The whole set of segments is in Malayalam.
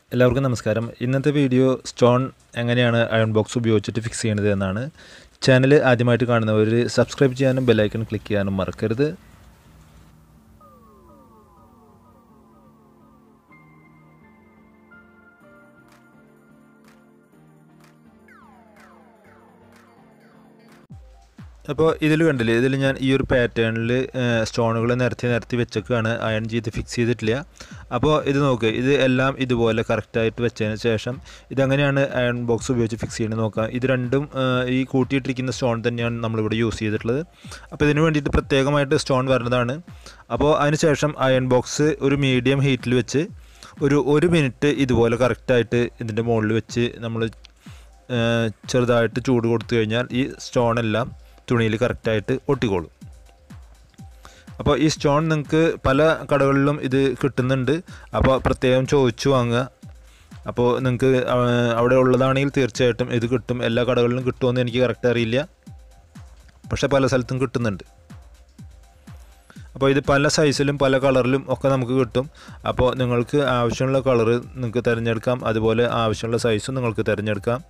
എല്ലാവർക്കും നമസ്കാരം ഇന്നത്തെ വീഡിയോ സ്റ്റോൺ എങ്ങനെയാണ് അയൺ ബോക്സ് ഉപയോഗിച്ചിട്ട് ഫിക്സ് ചെയ്യണത് എന്നാണ് ചാനൽ ആദ്യമായിട്ട് കാണുന്നവർ സബ്സ്ക്രൈബ് ചെയ്യാനും ബെല്ലൈക്കൺ ക്ലിക്ക് ചെയ്യാനും മറക്കരുത് അപ്പോൾ ഇതിൽ കണ്ടില്ലേ ഇതിൽ ഞാൻ ഈ ഒരു പാറ്റേണിൽ സ്റ്റോണുകൾ നിരത്തി നിരത്തി വെച്ചൊക്കെയാണ് അയൺ ചെയ്ത് ഫിക്സ് ചെയ്തിട്ടില്ല അപ്പോൾ ഇത് നോക്ക് ഇത് എല്ലാം ഇതുപോലെ കറക്റ്റായിട്ട് വെച്ചതിന് ശേഷം ഇതെങ്ങനെയാണ് അയൺ ബോക്സ് ഉപയോഗിച്ച് ഫിക്സ് ചെയ്യുന്നത് നോക്കാം ഇത് രണ്ടും ഈ കൂട്ടിയിട്ടിരിക്കുന്ന സ്റ്റോൺ തന്നെയാണ് നമ്മളിവിടെ യൂസ് ചെയ്തിട്ടുള്ളത് അപ്പോൾ ഇതിന് വേണ്ടിയിട്ട് പ്രത്യേകമായിട്ട് സ്റ്റോൺ വരുന്നതാണ് അപ്പോൾ അതിന് ശേഷം അയൺ ബോക്സ് ഒരു മീഡിയം ഹീറ്റിൽ വെച്ച് ഒരു ഒരു മിനിറ്റ് ഇതുപോലെ കറക്റ്റായിട്ട് ഇതിൻ്റെ മുകളിൽ വെച്ച് നമ്മൾ ചെറുതായിട്ട് ചൂട് കൊടുത്തു കഴിഞ്ഞാൽ ഈ സ്റ്റോണെല്ലാം തുണിയിൽ കറക്റ്റായിട്ട് ഒട്ടിക്കോളും അപ്പോൾ ഈ സ്റ്റോൺ നിങ്ങൾക്ക് പല കടകളിലും ഇത് കിട്ടുന്നുണ്ട് അപ്പോൾ പ്രത്യേകം ചോദിച്ചു വാങ്ങുക അപ്പോൾ നിങ്ങൾക്ക് അവിടെ ഉള്ളതാണെങ്കിൽ തീർച്ചയായിട്ടും ഇത് കിട്ടും എല്ലാ കടകളിലും കിട്ടുമെന്ന് എനിക്ക് കറക്റ്റ് അറിയില്ല പക്ഷേ പല സ്ഥലത്തും കിട്ടുന്നുണ്ട് അപ്പോൾ ഇത് പല സൈസിലും പല കളറിലും ഒക്കെ നമുക്ക് കിട്ടും അപ്പോൾ നിങ്ങൾക്ക് ആവശ്യമുള്ള കളറ് നിങ്ങൾക്ക് തിരഞ്ഞെടുക്കാം അതുപോലെ ആവശ്യമുള്ള സൈസും നിങ്ങൾക്ക് തിരഞ്ഞെടുക്കാം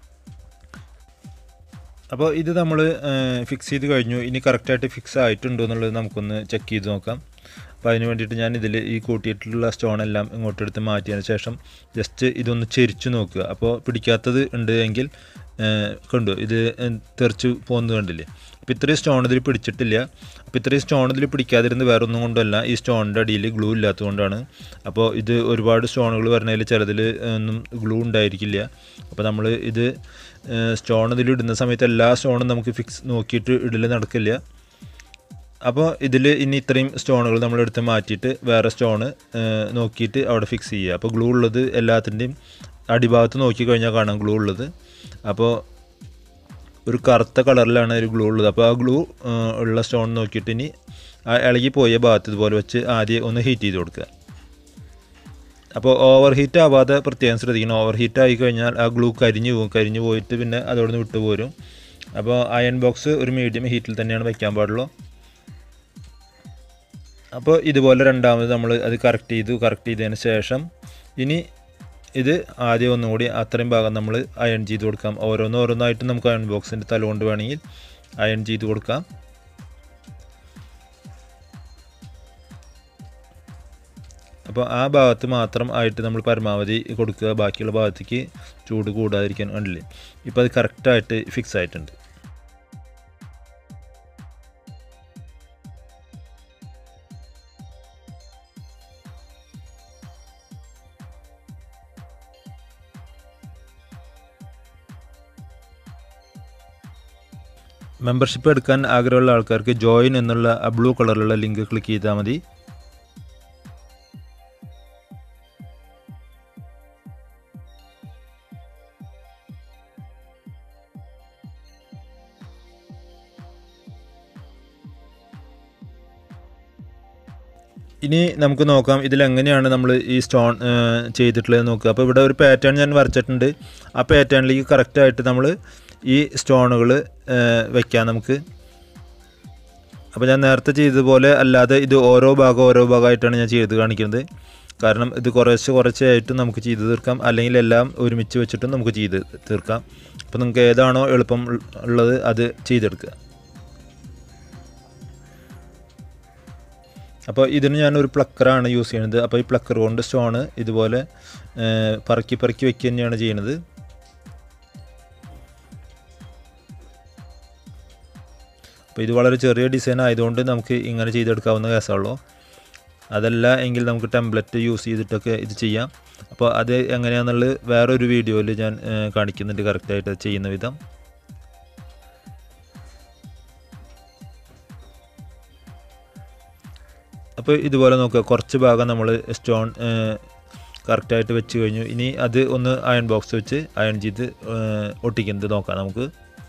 അപ്പോൾ ഇത് നമ്മൾ ഫിക്സ് ചെയ്ത് കഴിഞ്ഞു ഇനി കറക്റ്റായിട്ട് ഫിക്സ് ആയിട്ടുണ്ടോ എന്നുള്ളത് നമുക്കൊന്ന് ചെക്ക് ചെയ്ത് നോക്കാം അപ്പോൾ അതിന് വേണ്ടിയിട്ട് ഞാൻ ഇതിൽ ഈ കൂട്ടിയിട്ടുള്ള സ്റ്റോൺ എല്ലാം ഇങ്ങോട്ടെടുത്ത് മാറ്റിയതിന് ശേഷം ജസ്റ്റ് ഇതൊന്ന് ചെരിച്ചു നോക്കുക അപ്പോൾ പിടിക്കാത്തത് ഉണ്ട് എങ്കിൽ കണ്ടു ഇത് തെറിച്ച് പോകുന്നത് കണ്ടില്ലേ അപ്പോൾ ഇത്രയും സ്റ്റോൺ ഇതിൽ പിടിച്ചിട്ടില്ല അപ്പോൾ ഇത്രയും സ്റ്റോൺ ഇതിൽ പിടിക്കാതിരുന്ന് വേറെ ഒന്നും കൊണ്ടല്ല ഈ സ്റ്റോണിൻ്റെ അടിയിൽ ഗ്ലൂ ഇല്ലാത്തതുകൊണ്ടാണ് അപ്പോൾ ഇത് ഒരുപാട് സ്റ്റോണുകൾ വരുന്നതിൽ ചിലതിൽ ഒന്നും ഗ്ലൂ ഉണ്ടായിരിക്കില്ല അപ്പോൾ നമ്മൾ ഇത് സ്റ്റോൺ ഇതിൽ ഇടുന്ന സമയത്ത് എല്ലാ സ്റ്റോണും നമുക്ക് ഫിക്സ് നോക്കിയിട്ട് ഇടൽ നടക്കില്ല അപ്പോൾ ഇതിൽ ഇനി ഇത്രയും സ്റ്റോണുകൾ നമ്മൾ എടുത്ത് മാറ്റിയിട്ട് വേറെ സ്റ്റോണ് നോക്കിയിട്ട് അവിടെ ഫിക്സ് ചെയ്യുക അപ്പോൾ ഗ്ലൂ ഉള്ളത് എല്ലാത്തിൻ്റെയും അടിഭാഗത്ത് നോക്കി കഴിഞ്ഞാൽ കാണാം ഗ്ലൂ ഉള്ളത് അപ്പോൾ ഒരു കറുത്ത കളറിലാണ് ഒരു ഗ്ലൂ ഉള്ളത് അപ്പോൾ ആ ഗ്ലൂ ഉള്ള സ്റ്റോൺ നോക്കിയിട്ട് ഇനി ആ ഇളകി പോയ ഭാഗത്ത് ഇതുപോലെ വെച്ച് ആദ്യം ഒന്ന് ഹീറ്റ് ചെയ്ത് കൊടുക്കുക അപ്പോൾ ഓവർ ഹീറ്റ് ആവാതെ പ്രത്യേകം ശ്രദ്ധിക്കണം ഓവർ ഹീറ്റ് ആയി കഴിഞ്ഞാൽ ആ ഗ്ലൂ കരിഞ്ഞു പോകും കരിഞ്ഞു പോയിട്ട് പിന്നെ അതോടെ നിന്ന് വിട്ടു പോരും അപ്പോൾ അയൺ ബോക്സ് ഒരു മീഡിയം ഹീറ്റിൽ തന്നെയാണ് വയ്ക്കാൻ പാടുള്ളൂ അപ്പോൾ ഇതുപോലെ രണ്ടാമത് നമ്മൾ അത് കറക്റ്റ് ചെയ്തു കറക്റ്റ് ചെയ്തതിന് ശേഷം ഇനി ഇത് ആദ്യം ഒന്നും കൂടി അത്രയും ഭാഗം നമ്മൾ അയൺ ചെയ്ത് കൊടുക്കാം ഓരോന്ന് ഓരോന്നായിട്ട് നമുക്ക് അയൺ ബോക്സിൻ്റെ തല കൊണ്ട് വേണമെങ്കിൽ അയൺ ചെയ്ത് കൊടുക്കാം അപ്പോൾ ആ ഭാഗത്ത് മാത്രം ആയിട്ട് നമ്മൾ പരമാവധി കൊടുക്കുക ബാക്കിയുള്ള ഭാഗത്തേക്ക് ചൂട് കൂടാതിരിക്കാൻ കണ്ടില്ലേ ഇപ്പോൾ അത് കറക്റ്റായിട്ട് ഫിക്സ് ആയിട്ടുണ്ട് മെമ്പർഷിപ്പ് എടുക്കാൻ ആഗ്രഹമുള്ള ആൾക്കാർക്ക് ജോയിൻ എന്നുള്ള ആ ബ്ലൂ കളറിലുള്ള ലിങ്ക് ക്ലിക്ക് ചെയ്താൽ മതി ഇനി നമുക്ക് നോക്കാം ഇതിലെങ്ങനെയാണ് നമ്മൾ ഈ സ്റ്റോൺ ചെയ്തിട്ടുള്ളത് നോക്കുക അപ്പോൾ ഇവിടെ ഒരു പാറ്റേൺ ഞാൻ വരച്ചിട്ടുണ്ട് ആ പാറ്റേണിലേക്ക് കറക്റ്റായിട്ട് നമ്മൾ ഈ സ്റ്റോണുകൾ വയ്ക്കാം നമുക്ക് അപ്പോൾ ഞാൻ നേരത്തെ ചെയ്തതുപോലെ അല്ലാതെ ഇത് ഓരോ ഭാഗം ഓരോ ഭാഗമായിട്ടാണ് ഞാൻ ചെയ്ത് കാണിക്കുന്നത് കാരണം ഇത് കുറച്ച് കുറച്ചായിട്ട് നമുക്ക് ചെയ്ത് തീർക്കാം അല്ലെങ്കിൽ എല്ലാം ഒരുമിച്ച് വെച്ചിട്ടും നമുക്ക് ചെയ്ത് തീർക്കാം അപ്പോൾ നിങ്ങൾക്ക് ഏതാണോ എളുപ്പം ഉള്ളത് അത് ചെയ്തെടുക്കുക അപ്പോൾ ഇതിന് ഞാനൊരു പ്ലക്കറാണ് യൂസ് ചെയ്യുന്നത് അപ്പോൾ ഈ പ്ലക്കർ കൊണ്ട് സ്റ്റോണ് ഇതുപോലെ പറക്കി പറക്കി വെക്കുക തന്നെയാണ് ചെയ്യുന്നത് അപ്പോൾ ഇത് വളരെ ചെറിയ ഡിസൈൻ ആയതുകൊണ്ട് നമുക്ക് ഇങ്ങനെ ചെയ്തെടുക്കാവുന്ന കേസുള്ളൂ അതല്ല എങ്കിൽ നമുക്ക് ടെംപ്ലറ്റ് യൂസ് ചെയ്തിട്ടൊക്കെ ഇത് ചെയ്യാം അപ്പോൾ അത് എങ്ങനെയാണെന്നുള്ളത് വേറൊരു വീഡിയോയിൽ ഞാൻ കാണിക്കുന്നുണ്ട് കറക്റ്റായിട്ട് ചെയ്യുന്ന വിധം അപ്പോൾ ഇതുപോലെ നോക്കുക കുറച്ച് ഭാഗം നമ്മൾ സ്റ്റോൺ കറക്റ്റായിട്ട് വെച്ച് കഴിഞ്ഞു ഇനി അത് ഒന്ന് അയൺ ബോക്സ് വെച്ച് അയൺ ചെയ്ത് ഒട്ടിക്കുന്നത് നോക്കാം നമുക്ക്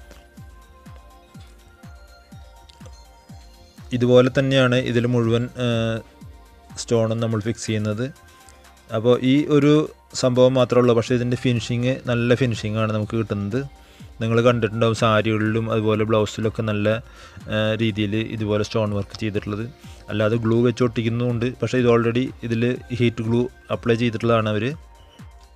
ഇതുപോലെ തന്നെയാണ് ഇതിൽ മുഴുവൻ സ്റ്റോണും നമ്മൾ ഫിക്സ് ചെയ്യുന്നത് അപ്പോൾ ഈ ഒരു സംഭവം മാത്രമേ ഉള്ളൂ പക്ഷേ ഇതിൻ്റെ ഫിനിഷിങ് നല്ല ഫിനിഷിംഗ് ആണ് നമുക്ക് കിട്ടുന്നത് നിങ്ങൾ കണ്ടിട്ടുണ്ടാവും സാരികളിലും അതുപോലെ ബ്ലൗസിലൊക്കെ നല്ല രീതിയിൽ ഇതുപോലെ സ്റ്റോൺ വർക്ക് ചെയ്തിട്ടുള്ളത് അല്ലാതെ ഗ്ലൂ വെച്ച് ഒട്ടിക്കുന്നുമുണ്ട് പക്ഷേ ഇത് ഓൾറെഡി ഇതിൽ ഹീറ്റ് ഗ്ലൂ അപ്ലൈ ചെയ്തിട്ടുള്ളതാണ് അവർ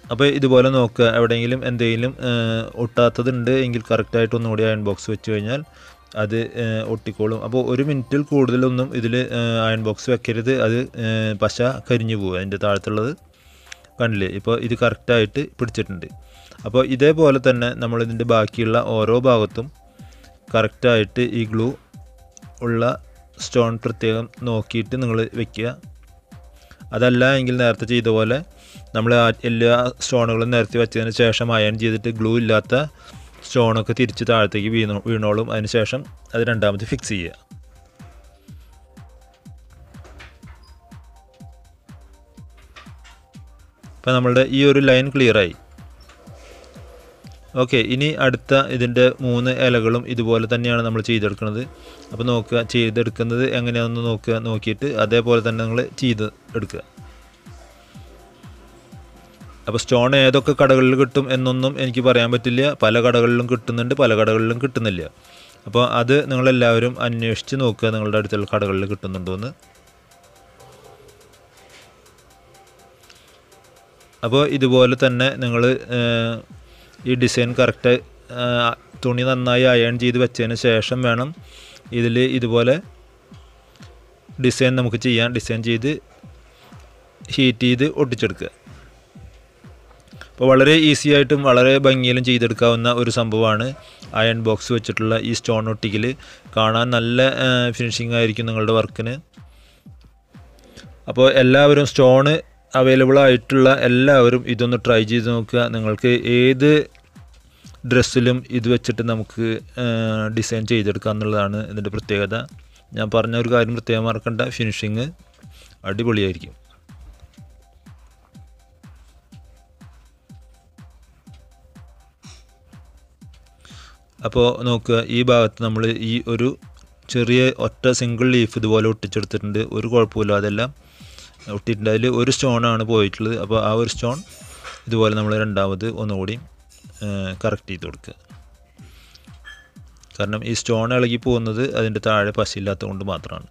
അപ്പോൾ ഇതുപോലെ നോക്കുക എവിടെയെങ്കിലും എന്തെങ്കിലും ഏഹ്, ഒട്ടാത്തതുണ്ട് എങ്കിൽ കറക്റ്റായിട്ട് ഒന്നുകൂടി അയൺ ബോക്സ് വെച്ച് കഴിഞ്ഞാൽ അത് ഏഹ്, ഒട്ടിക്കോളും അപ്പോൾ ഒരു മിനിറ്റിൽ കൂടുതലൊന്നും ഇതിൽ അയൺ ബോക്സ് വെക്കരുത് അത് ഏഹ്, പശ കരിഞ്ഞു പോകും അതിൻ്റെ താഴത്തുള്ളത് കണ്ടില്ലേ ഇപ്പോൾ ഇത് കറക്റ്റായിട്ട് പിടിച്ചിട്ടുണ്ട് അപ്പോൾ ഇതേപോലെ തന്നെ നമ്മളിതിൻ്റെ ബാക്കിയുള്ള ഓരോ ഭാഗത്തും കറക്റ്റായിട്ട് ഈ ഗ്ലൂ ഉള്ള സ്റ്റോൺ പ്രത്യേകം നോക്കിയിട്ട് നിങ്ങൾ വെക്കുക അതല്ല എങ്കിൽ നേരത്തെ ചെയ്ത പോലെ നമ്മൾ ആ എല്ലാ സ്റ്റോണുകളും നേരത്തെ വെച്ചതിന് ശേഷം അയൺ ചെയ്തിട്ട് ഗ്ലൂ ഇല്ലാത്ത സ്റ്റോണൊക്കെ തിരിച്ച് താഴത്തേക്ക് വീണോ വീണോളും അതിന് ശേഷം അത് രണ്ടാമത് ഫിക്സ് ചെയ്യുക അപ്പോൾ നമ്മളുടെ ഈ ഒരു ലൈൻ ക്ലിയറായി ഓക്കെ ഇനി അടുത്ത ഇതിൻ്റെ മൂന്ന് ഇലകളും ഇതുപോലെ തന്നെയാണ് നമ്മൾ ചെയ്തെടുക്കുന്നത് അപ്പോൾ നോക്കുക ചെയ്തെടുക്കുന്നത് എങ്ങനെയാണെന്ന് നോക്കുക നോക്കിയിട്ട് അതേപോലെ തന്നെ നിങ്ങൾ ചെയ്ത് എടുക്കുക അപ്പോൾ സ്റ്റോൺ ഏതൊക്കെ കടകളിൽ കിട്ടും എന്നൊന്നും എനിക്ക് പറയാൻ പറ്റില്ല പല കടകളിലും കിട്ടുന്നുണ്ട് പല കടകളിലും കിട്ടുന്നില്ല അപ്പോൾ അത് നിങ്ങളെല്ലാവരും അന്വേഷിച്ച് നോക്കുക നിങ്ങളുടെ അടുത്തുള്ള കടകളിൽ കിട്ടുന്നുണ്ടോ എന്ന് അപ്പോൾ ഇതുപോലെ തന്നെ നിങ്ങൾ ഈ ഡിസൈൻ കറക്റ്റ് തുണി നന്നായി അയൺ ചെയ്ത് വെച്ചതിന് ശേഷം വേണം ഇതിൽ ഇതുപോലെ ഡിസൈൻ നമുക്ക് ചെയ്യാം ഡിസൈൻ ചെയ്ത് ഹീറ്റ് ചെയ്ത് ഒട്ടിച്ചെടുക്കുക അപ്പോൾ വളരെ ഈസി ആയിട്ടും വളരെ ഭംഗിയിലും ചെയ്തെടുക്കാവുന്ന ഒരു സംഭവമാണ് അയൺ ബോക്സ് വെച്ചിട്ടുള്ള ഈ സ്റ്റോൺ ഒട്ടിക്കൽ കാണാൻ നല്ല ഫിനിഷിംഗ് ആയിരിക്കും നിങ്ങളുടെ വർക്കിന് അപ്പോൾ എല്ലാവരും സ്റ്റോണ് അവൈലബിൾ ആയിട്ടുള്ള എല്ലാവരും ഇതൊന്ന് ട്രൈ ചെയ്ത് നോക്കുക നിങ്ങൾക്ക് ഏത് ഡ്രസ്സിലും ഇത് വെച്ചിട്ട് നമുക്ക് ഡിസൈൻ ചെയ്തെടുക്കുക എന്നുള്ളതാണ് ഇതിൻ്റെ പ്രത്യേകത ഞാൻ പറഞ്ഞ ഒരു കാര്യം പ്രത്യേകം മറക്കണ്ട ഫിനിഷിങ് അടിപൊളിയായിരിക്കും അപ്പോൾ നോക്കുക ഈ ഭാഗത്ത് നമ്മൾ ഈ ഒരു ചെറിയ ഒറ്റ സിംഗിൾ ലീഫ് ഇതുപോലെ ഒട്ടിച്ചെടുത്തിട്ടുണ്ട് ഒരു കുഴപ്പമില്ല അതെല്ലാം ഒട്ടിയിട്ടുണ്ട് അതിൽ ഒരു സ്റ്റോണാണ് പോയിട്ടുള്ളത് അപ്പോൾ ആ ഒരു സ്റ്റോൺ ഇതുപോലെ നമ്മൾ രണ്ടാമത് ഒന്നുകൂടി കറക്റ്റ് ചെയ്ത് കൊടുക്കുക കാരണം ഈ സ്റ്റോൺ ഇളകി പോകുന്നത് അതിൻ്റെ താഴെ പശയില്ലാത്തത് കൊണ്ട് മാത്രമാണ്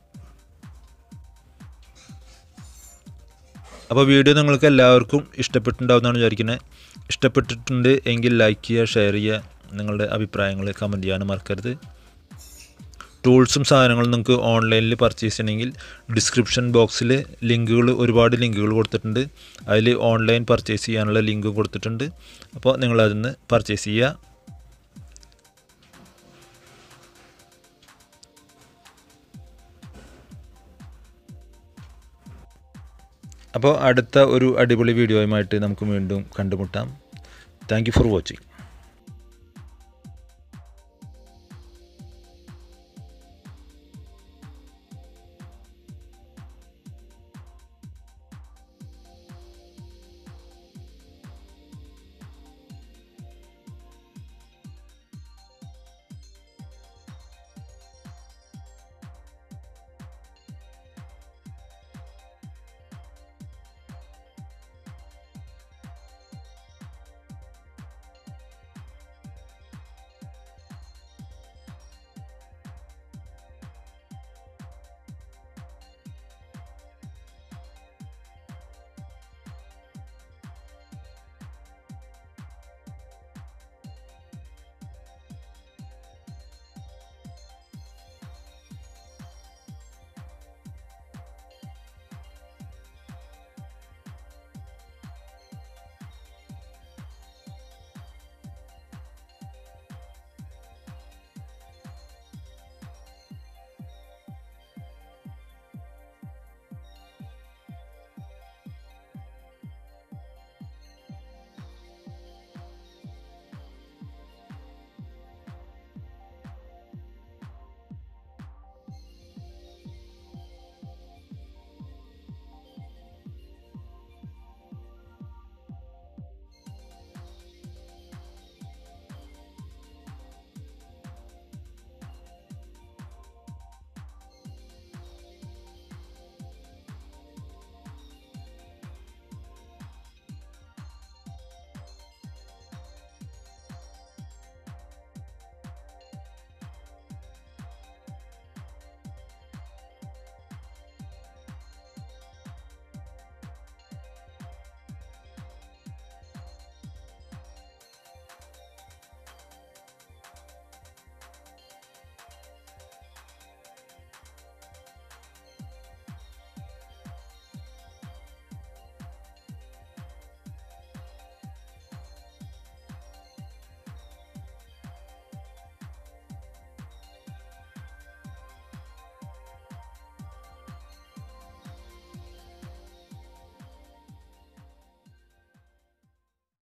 അപ്പോൾ വീഡിയോ നിങ്ങൾക്ക് എല്ലാവർക്കും ഇഷ്ടപ്പെട്ടിട്ടുണ്ടാവുമെന്നാണ് വിചാരിക്കുന്നത് ഇഷ്ടപ്പെട്ടിട്ടുണ്ട് എങ്കിൽ ലൈക്ക് ചെയ്യുക ഷെയർ ചെയ്യുക നിങ്ങളുടെ അഭിപ്രായങ്ങൾ കമൻറ്റ് ചെയ്യാനും മറക്കരുത് ടൂൾസും സാധനങ്ങളും നിങ്ങൾക്ക് ഓൺലൈനിൽ പർച്ചേസ് ചെയ്യണമെങ്കിൽ ഡിസ്ക്രിപ്ഷൻ ബോക്സിൽ ലിങ്കുകൾ ഒരുപാട് ലിങ്കുകൾ കൊടുത്തിട്ടുണ്ട് അതിൽ ഓൺലൈൻ പർച്ചേസ് ചെയ്യാനുള്ള ലിങ്കും കൊടുത്തിട്ടുണ്ട് അപ്പോൾ നിങ്ങൾ അതിൽ നിന്ന് പർച്ചേസ് ചെയ്യുക അപ്പോൾ അടുത്ത ഒരു അടിപൊളി വീഡിയോയുമായിട്ട് നമുക്ക് വീണ്ടും കണ്ടുമുട്ടാം താങ്ക് യു ഫോർ വാച്ചിങ്